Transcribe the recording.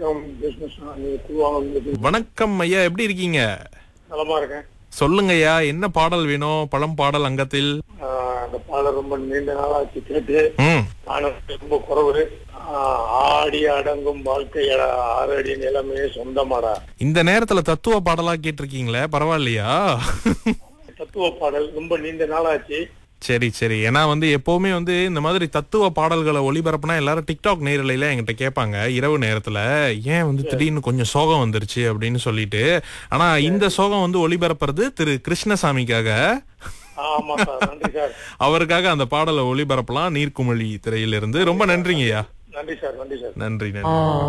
வணக்கம் பிசினஸ் குழுவாங்க வணக்கம் ஐயா எப்படி இருக்கீங்க நலமா இருக்கேன் சொல்லுங்க ஐயா என்ன பாடல் வேணும் பழம் பாடல் அங்கத்தில் ஆஹ் அந்த பாடல் ரொம்ப நீண்ட நாளாச்சு கேட்டு ம் நானும் ரொம்ப குறவு ஆஹ் ஆடி அடங்கும் வாழ்க்கை அட- ஆறு அடி நிலைமையே சொந்தமாடா இந்த நேரத்துல தத்துவ பாடலா கேட்டிருக்கீங்களே பரவாயில்லையா தத்துவ பாடல் ரொம்ப நீண்ட நாளாச்சு சரி சரி ஏன்னா வந்து எப்பவுமே வந்து இந்த மாதிரி தத்துவ பாடல்களை ஒளிபரப்புனா எல்லாரும் டிக்டாக் நேரலையில என்கிட்ட கேட்பாங்க இரவு நேரத்துல ஏன் வந்து திடீர்னு கொஞ்சம் சோகம் வந்துருச்சு அப்படின்னு சொல்லிட்டு ஆனா இந்த சோகம் வந்து ஒளிபரப்புறது திரு கிருஷ்ணசாமிக்காக ஆமா சார் நன்றி சார் அவருக்காக அந்த பாடலை ஒளிபரப்பலாம் நீர்க்குமிழி திரையிலிருந்து ரொம்ப நன்றிங்கய்யா நன்றி சார் நன்றி சார் நன்றி நன்றி